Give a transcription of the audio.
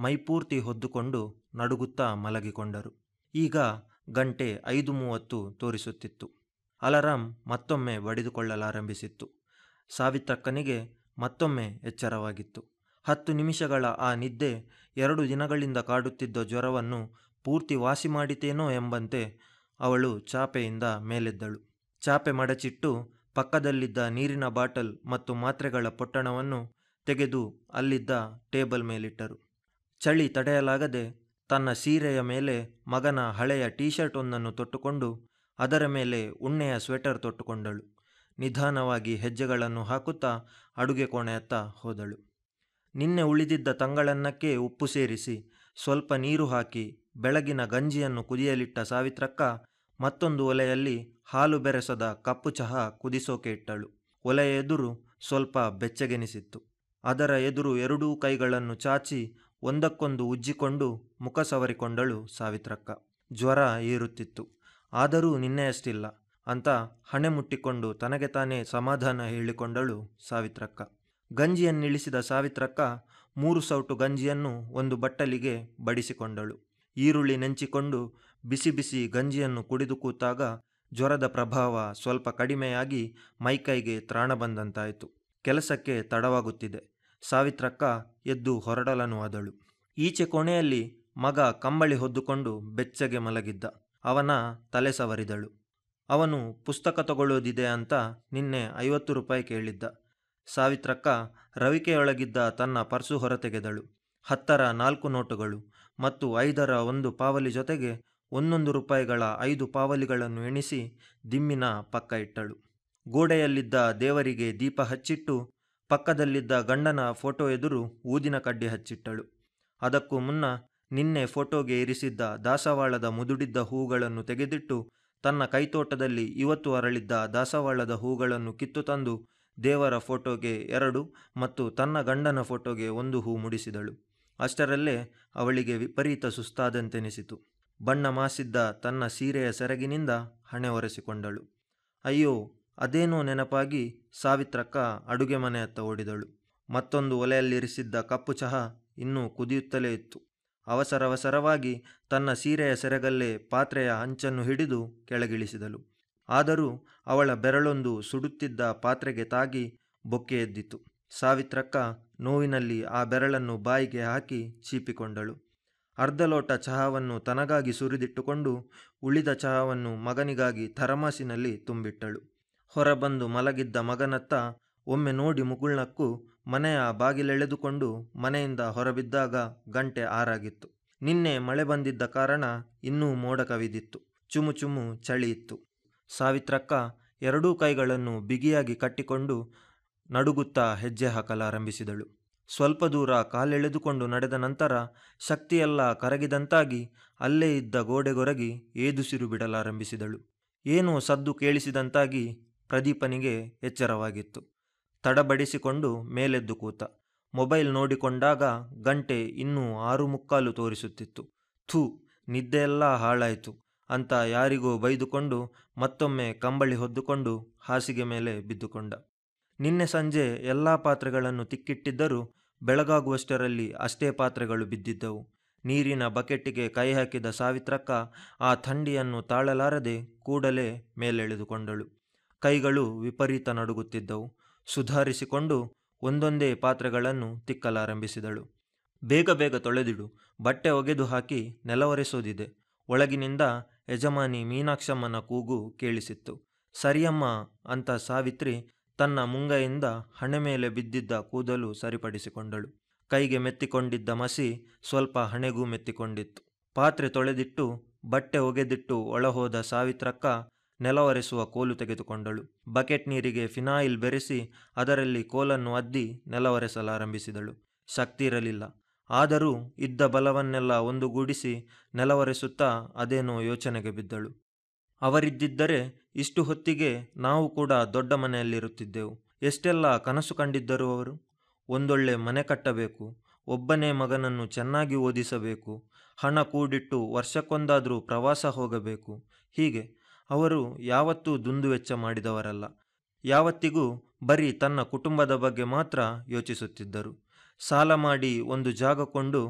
ಮೈಪೂರ್ತಿ ಹೊದ್ದುಕೊಂಡು ನಡುಗುತ್ತಾ ಮಲಗಿಕೊಂಡರು ಈಗ ಗಂಟೆ ಐದು ಮೂವತ್ತು ತೋರಿಸುತ್ತಿತ್ತು ಅಲಾರಾಂ ಮತ್ತೊಮ್ಮೆ ಬಡಿದುಕೊಳ್ಳಲಾರಂಭಿಸಿತ್ತು ಸಾವಿತ್ರಕ್ಕನಿಗೆ ಮತ್ತೊಮ್ಮೆ ಎಚ್ಚರವಾಗಿತ್ತು ಹತ್ತು ನಿಮಿಷಗಳ ಆ ನಿದ್ದೆ ಎರಡು ದಿನಗಳಿಂದ ಕಾಡುತ್ತಿದ್ದ ಜ್ವರವನ್ನು ಪೂರ್ತಿ ವಾಸಿ ಮಾಡಿತೇನೋ ಎಂಬಂತೆ ಅವಳು ಚಾಪೆಯಿಂದ ಮೇಲೆದ್ದಳು ಚಾಪೆ ಮಡಚಿಟ್ಟು ಪಕ್ಕದಲ್ಲಿದ್ದ ನೀರಿನ ಬಾಟಲ್ ಮತ್ತು ಮಾತ್ರೆಗಳ ಪೊಟ್ಟಣವನ್ನು ತೆಗೆದು ಅಲ್ಲಿದ್ದ ಟೇಬಲ್ ಮೇಲಿಟ್ಟರು ಚಳಿ ತಡೆಯಲಾಗದೆ ತನ್ನ ಸೀರೆಯ ಮೇಲೆ ಮಗನ ಹಳೆಯ ಟೀ ಶರ್ಟ್ ಒಂದನ್ನು ತೊಟ್ಟುಕೊಂಡು ಅದರ ಮೇಲೆ ಉಣ್ಣೆಯ ಸ್ವೆಟರ್ ತೊಟ್ಟುಕೊಂಡಳು ನಿಧಾನವಾಗಿ ಹೆಜ್ಜೆಗಳನ್ನು ಹಾಕುತ್ತಾ ಅಡುಗೆ ಕೋಣೆಯತ್ತ ಹೋದಳು ನಿನ್ನೆ ಉಳಿದಿದ್ದ ತಂಗಳನ್ನಕ್ಕೆ ಉಪ್ಪು ಸೇರಿಸಿ ಸ್ವಲ್ಪ ನೀರು ಹಾಕಿ ಬೆಳಗಿನ ಗಂಜಿಯನ್ನು ಕುದಿಯಲಿಟ್ಟ ಸಾವಿತ್ರಕ್ಕ ಮತ್ತೊಂದು ಒಲೆಯಲ್ಲಿ ಹಾಲು ಬೆರೆಸದ ಕಪ್ಪು ಚಹಾ ಕುದಿಸೋಕೆ ಇಟ್ಟಳು ಒಲೆಯ ಎದುರು ಸ್ವಲ್ಪ ಬೆಚ್ಚಗೆನಿಸಿತ್ತು ಅದರ ಎದುರು ಎರಡೂ ಕೈಗಳನ್ನು ಚಾಚಿ ಒಂದಕ್ಕೊಂದು ಉಜ್ಜಿಕೊಂಡು ಮುಖ ಸವರಿಕೊಂಡಳು ಸಾವಿತ್ರಕ್ಕ ಜ್ವರ ಏರುತ್ತಿತ್ತು ಆದರೂ ನಿನ್ನೆಯಷ್ಟಿಲ್ಲ ಅಂತ ಹಣೆ ಮುಟ್ಟಿಕೊಂಡು ತನಗೆ ತಾನೇ ಸಮಾಧಾನ ಹೇಳಿಕೊಂಡಳು ಸಾವಿತ್ರಕ್ಕ ಗಂಜಿಯನ್ನಿಳಿಸಿದ ಸಾವಿತ್ರಕ್ಕ ಮೂರು ಸೌಟು ಗಂಜಿಯನ್ನು ಒಂದು ಬಟ್ಟಲಿಗೆ ಬಡಿಸಿಕೊಂಡಳು ಈರುಳ್ಳಿ ನೆಂಚಿಕೊಂಡು ಬಿಸಿ ಬಿಸಿ ಗಂಜಿಯನ್ನು ಕುಡಿದು ಕೂತಾಗ ಜ್ವರದ ಪ್ರಭಾವ ಸ್ವಲ್ಪ ಕಡಿಮೆಯಾಗಿ ಮೈಕೈಗೆ ತ್ರಾಣ ಬಂದಂತಾಯಿತು ಕೆಲಸಕ್ಕೆ ತಡವಾಗುತ್ತಿದೆ ಸಾವಿತ್ರಕ್ಕ ಎದ್ದು ಹೊರಡಲನು ಆದಳು ಈಚೆ ಕೋಣೆಯಲ್ಲಿ ಮಗ ಕಂಬಳಿ ಹೊದ್ದುಕೊಂಡು ಬೆಚ್ಚಗೆ ಮಲಗಿದ್ದ ಅವನ ತಲೆ ಸವರಿದಳು ಅವನು ಪುಸ್ತಕ ತಗೊಳ್ಳೋದಿದೆ ಅಂತ ನಿನ್ನೆ ಐವತ್ತು ರೂಪಾಯಿ ಕೇಳಿದ್ದ ಸಾವಿತ್ರಕ್ಕ ರವಿಕೆಯೊಳಗಿದ್ದ ತನ್ನ ಪರ್ಸು ಹೊರತೆಗೆದಳು ಹತ್ತರ ನಾಲ್ಕು ನೋಟುಗಳು ಮತ್ತು ಐದರ ಒಂದು ಪಾವಲಿ ಜೊತೆಗೆ ಒಂದೊಂದು ರೂಪಾಯಿಗಳ ಐದು ಪಾವಲಿಗಳನ್ನು ಎಣಿಸಿ ದಿಮ್ಮಿನ ಪಕ್ಕ ಇಟ್ಟಳು ಗೋಡೆಯಲ್ಲಿದ್ದ ದೇವರಿಗೆ ದೀಪ ಹಚ್ಚಿಟ್ಟು ಪಕ್ಕದಲ್ಲಿದ್ದ ಗಂಡನ ಫೋಟೋ ಎದುರು ಊದಿನ ಕಡ್ಡಿ ಹಚ್ಚಿಟ್ಟಳು ಅದಕ್ಕೂ ಮುನ್ನ ನಿನ್ನೆ ಫೋಟೋಗೆ ಇರಿಸಿದ್ದ ದಾಸವಾಳದ ಮುದುಡಿದ್ದ ಹೂಗಳನ್ನು ತೆಗೆದಿಟ್ಟು ತನ್ನ ಕೈತೋಟದಲ್ಲಿ ಇವತ್ತು ಅರಳಿದ್ದ ದಾಸವಾಳದ ಹೂಗಳನ್ನು ಕಿತ್ತು ತಂದು ದೇವರ ಫೋಟೋಗೆ ಎರಡು ಮತ್ತು ತನ್ನ ಗಂಡನ ಫೋಟೋಗೆ ಒಂದು ಹೂ ಮುಡಿಸಿದಳು ಅಷ್ಟರಲ್ಲೇ ಅವಳಿಗೆ ವಿಪರೀತ ಸುಸ್ತಾದಂತೆನಿಸಿತು ಬಣ್ಣ ಮಾಸಿದ್ದ ತನ್ನ ಸೀರೆಯ ಸೆರಗಿನಿಂದ ಹಣೆ ಒರೆಸಿಕೊಂಡಳು ಅಯ್ಯೋ ಅದೇನೋ ನೆನಪಾಗಿ ಸಾವಿತ್ರಕ್ಕ ಅಡುಗೆ ಮನೆಯತ್ತ ಓಡಿದಳು ಮತ್ತೊಂದು ಒಲೆಯಲ್ಲಿರಿಸಿದ್ದ ಕಪ್ಪು ಚಹಾ ಇನ್ನೂ ಕುದಿಯುತ್ತಲೇ ಇತ್ತು ಅವಸರವಸರವಾಗಿ ತನ್ನ ಸೀರೆಯ ಸೆರಗಲ್ಲೇ ಪಾತ್ರೆಯ ಅಂಚನ್ನು ಹಿಡಿದು ಕೆಳಗಿಳಿಸಿದಳು ಆದರೂ ಅವಳ ಬೆರಳೊಂದು ಸುಡುತ್ತಿದ್ದ ಪಾತ್ರೆಗೆ ತಾಗಿ ಬೊಕ್ಕೆ ಎದ್ದಿತು ಸಾವಿತ್ರಕ್ಕ ನೋವಿನಲ್ಲಿ ಆ ಬೆರಳನ್ನು ಬಾಯಿಗೆ ಹಾಕಿ ಚೀಪಿಕೊಂಡಳು ಅರ್ಧ ಲೋಟ ಚಹಾವನ್ನು ತನಗಾಗಿ ಸುರಿದಿಟ್ಟುಕೊಂಡು ಉಳಿದ ಚಹಾವನ್ನು ಮಗನಿಗಾಗಿ ಥರಮಾಸಿನಲ್ಲಿ ತುಂಬಿಟ್ಟಳು ಹೊರಬಂದು ಮಲಗಿದ್ದ ಮಗನತ್ತ ಒಮ್ಮೆ ನೋಡಿ ಮುಗುಳ್ನಕ್ಕೂ ಮನೆಯ ಬಾಗಿಲೆಳೆದುಕೊಂಡು ಮನೆಯಿಂದ ಹೊರಬಿದ್ದಾಗ ಗಂಟೆ ಆರಾಗಿತ್ತು ನಿನ್ನೆ ಮಳೆ ಬಂದಿದ್ದ ಕಾರಣ ಇನ್ನೂ ಮೋಡ ಕವಿದಿತ್ತು ಚುಮು ಚುಮು ಚಳಿ ಇತ್ತು ಸಾವಿತ್ರಕ್ಕ ಎರಡೂ ಕೈಗಳನ್ನು ಬಿಗಿಯಾಗಿ ಕಟ್ಟಿಕೊಂಡು ನಡುಗುತ್ತಾ ಹೆಜ್ಜೆ ಹಾಕಲಾರಂಭಿಸಿದಳು ಸ್ವಲ್ಪ ದೂರ ಕಾಲೆಳೆದುಕೊಂಡು ನಡೆದ ನಂತರ ಶಕ್ತಿಯೆಲ್ಲ ಕರಗಿದಂತಾಗಿ ಅಲ್ಲೇ ಇದ್ದ ಗೋಡೆಗೊರಗಿ ಏದುಸಿರು ಬಿಡಲಾರಂಭಿಸಿದಳು ಏನೋ ಸದ್ದು ಕೇಳಿಸಿದಂತಾಗಿ ಪ್ರದೀಪನಿಗೆ ಎಚ್ಚರವಾಗಿತ್ತು ತಡಬಡಿಸಿಕೊಂಡು ಮೇಲೆದ್ದು ಕೂತ ಮೊಬೈಲ್ ನೋಡಿಕೊಂಡಾಗ ಗಂಟೆ ಇನ್ನೂ ಆರು ಮುಕ್ಕಾಲು ತೋರಿಸುತ್ತಿತ್ತು ಥೂ ನಿದ್ದೆಯೆಲ್ಲ ಹಾಳಾಯಿತು ಅಂತ ಯಾರಿಗೋ ಬೈದುಕೊಂಡು ಮತ್ತೊಮ್ಮೆ ಕಂಬಳಿ ಹೊದ್ದುಕೊಂಡು ಹಾಸಿಗೆ ಮೇಲೆ ಬಿದ್ದುಕೊಂಡ ನಿನ್ನೆ ಸಂಜೆ ಎಲ್ಲ ಪಾತ್ರೆಗಳನ್ನು ತಿಕ್ಕಿಟ್ಟಿದ್ದರೂ ಬೆಳಗಾಗುವಷ್ಟರಲ್ಲಿ ಅಷ್ಟೇ ಪಾತ್ರೆಗಳು ಬಿದ್ದಿದ್ದವು ನೀರಿನ ಬಕೆಟ್ಟಿಗೆ ಕೈ ಹಾಕಿದ ಸಾವಿತ್ರಕ್ಕ ಆ ಥಂಡಿಯನ್ನು ತಾಳಲಾರದೆ ಕೂಡಲೇ ಮೇಲೆಳೆದುಕೊಂಡಳು ಕೈಗಳು ವಿಪರೀತ ನಡುಗುತ್ತಿದ್ದವು ಸುಧಾರಿಸಿಕೊಂಡು ಒಂದೊಂದೇ ಪಾತ್ರೆಗಳನ್ನು ತಿಕ್ಕಲಾರಂಭಿಸಿದಳು ಬೇಗ ಬೇಗ ತೊಳೆದಿಡು ಬಟ್ಟೆ ಒಗೆದು ಹಾಕಿ ನೆಲವರೆಸೋದಿದೆ ಒಳಗಿನಿಂದ ಯಜಮಾನಿ ಮೀನಾಕ್ಷಮ್ಮನ ಕೂಗು ಕೇಳಿಸಿತ್ತು ಸರಿಯಮ್ಮ ಅಂತ ಸಾವಿತ್ರಿ ತನ್ನ ಮುಂಗೈಯಿಂದ ಹಣೆ ಮೇಲೆ ಬಿದ್ದಿದ್ದ ಕೂದಲು ಸರಿಪಡಿಸಿಕೊಂಡಳು ಕೈಗೆ ಮೆತ್ತಿಕೊಂಡಿದ್ದ ಮಸಿ ಸ್ವಲ್ಪ ಹಣೆಗೂ ಮೆತ್ತಿಕೊಂಡಿತ್ತು ಪಾತ್ರೆ ತೊಳೆದಿಟ್ಟು ಬಟ್ಟೆ ಒಗೆದಿಟ್ಟು ಒಳಹೋದ ಸಾವಿತ್ರಕ್ಕ ನೆಲವರೆಸುವ ಕೋಲು ತೆಗೆದುಕೊಂಡಳು ಬಕೆಟ್ ನೀರಿಗೆ ಫಿನಾಯಿಲ್ ಬೆರೆಸಿ ಅದರಲ್ಲಿ ಕೋಲನ್ನು ಅದ್ದಿ ನೆಲವರೆಸಲಾರಂಭಿಸಿದಳು ಶಕ್ತಿ ಇರಲಿಲ್ಲ ಆದರೂ ಇದ್ದ ಬಲವನ್ನೆಲ್ಲ ಒಂದುಗೂಡಿಸಿ ನೆಲವರೆಸುತ್ತಾ ಅದೇನೋ ಯೋಚನೆಗೆ ಬಿದ್ದಳು ಅವರಿದ್ದಿದ್ದರೆ ಇಷ್ಟು ಹೊತ್ತಿಗೆ ನಾವು ಕೂಡ ದೊಡ್ಡ ಮನೆಯಲ್ಲಿರುತ್ತಿದ್ದೆವು ಎಷ್ಟೆಲ್ಲ ಕನಸು ಕಂಡಿದ್ದರು ಅವರು ಒಂದೊಳ್ಳೆ ಮನೆ ಕಟ್ಟಬೇಕು ಒಬ್ಬನೇ ಮಗನನ್ನು ಚೆನ್ನಾಗಿ ಓದಿಸಬೇಕು ಹಣ ಕೂಡಿಟ್ಟು ವರ್ಷಕ್ಕೊಂದಾದರೂ ಪ್ರವಾಸ ಹೋಗಬೇಕು ಹೀಗೆ ಅವರು ಯಾವತ್ತೂ ದುಂದುವೆಚ್ಚ ಮಾಡಿದವರಲ್ಲ ಯಾವತ್ತಿಗೂ ಬರೀ ತನ್ನ ಕುಟುಂಬದ ಬಗ್ಗೆ ಮಾತ್ರ ಯೋಚಿಸುತ್ತಿದ್ದರು ಸಾಲ ಮಾಡಿ ಒಂದು ಜಾಗ ಕೊಂಡು